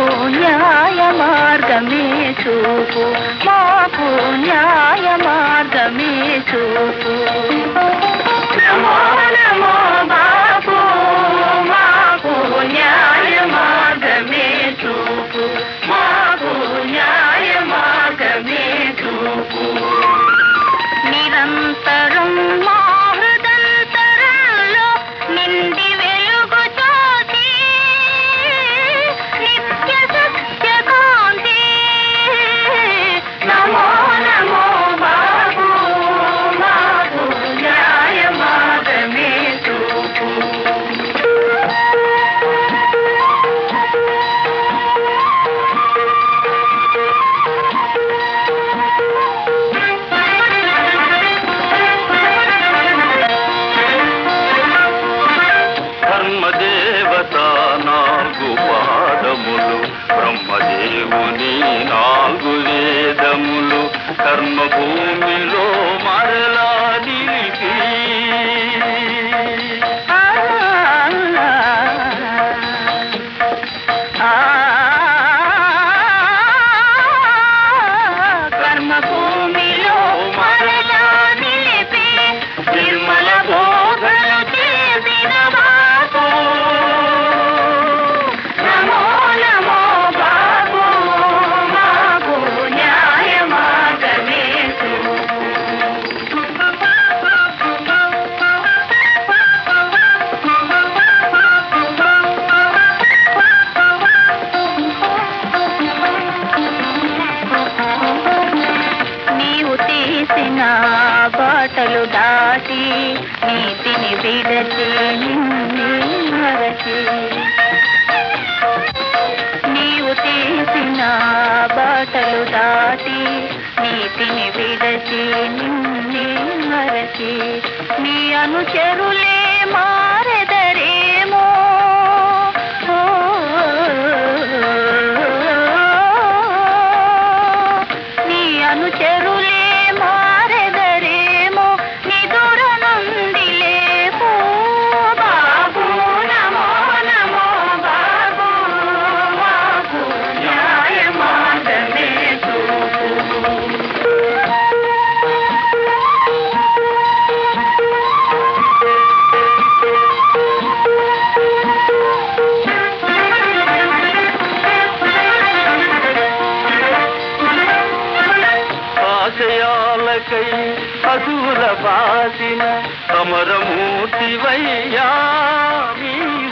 న్యాయ మార్గమే చూపు మాకు న్యాయ మార్గమే చూపు నమో నమో బాబు మాకు న్యాయ మార్గమే చూపు మాకు న్యాయ మార్గమే చూపు నిరంతరం మా హృదంతరంలో నిండి వెలుగు జ్యోతి నిత్య సత్య కాంతి నమో నమో బాబు మాకు న్యాయ మార్గమే చూపు ధర్మదేవత నాలుగు పాదములు బ్రహ్మదేవుని నాలుగు వేదములు కర్మభూమిలో మరలా నిలిపి ఆ ఆ కర్మభూమిలో మరలా నిలిపి నిర్మల బోధలు చేసిన బాబు నమో నమో బాబు మాకు న్యాయ మార్గమే నీవు తీసిన బాటలు దాటి నీతిని విడచి నిన్నే మరచి నీవు తీసిన బాటలు దాటి నీతిని విడచి నిన్నే మరచి నీ అనుచరులే మారెదరేమో ఓ, నీ అనుచరులే మారెదరేమో నిదుర నుండి లేపో బాబు నమో నమో బాబు మాకు న్యాయ మార్గమే చూపు ఆశయాలకై అసూర బాసిన అమరమూర్తివయ్యా మీ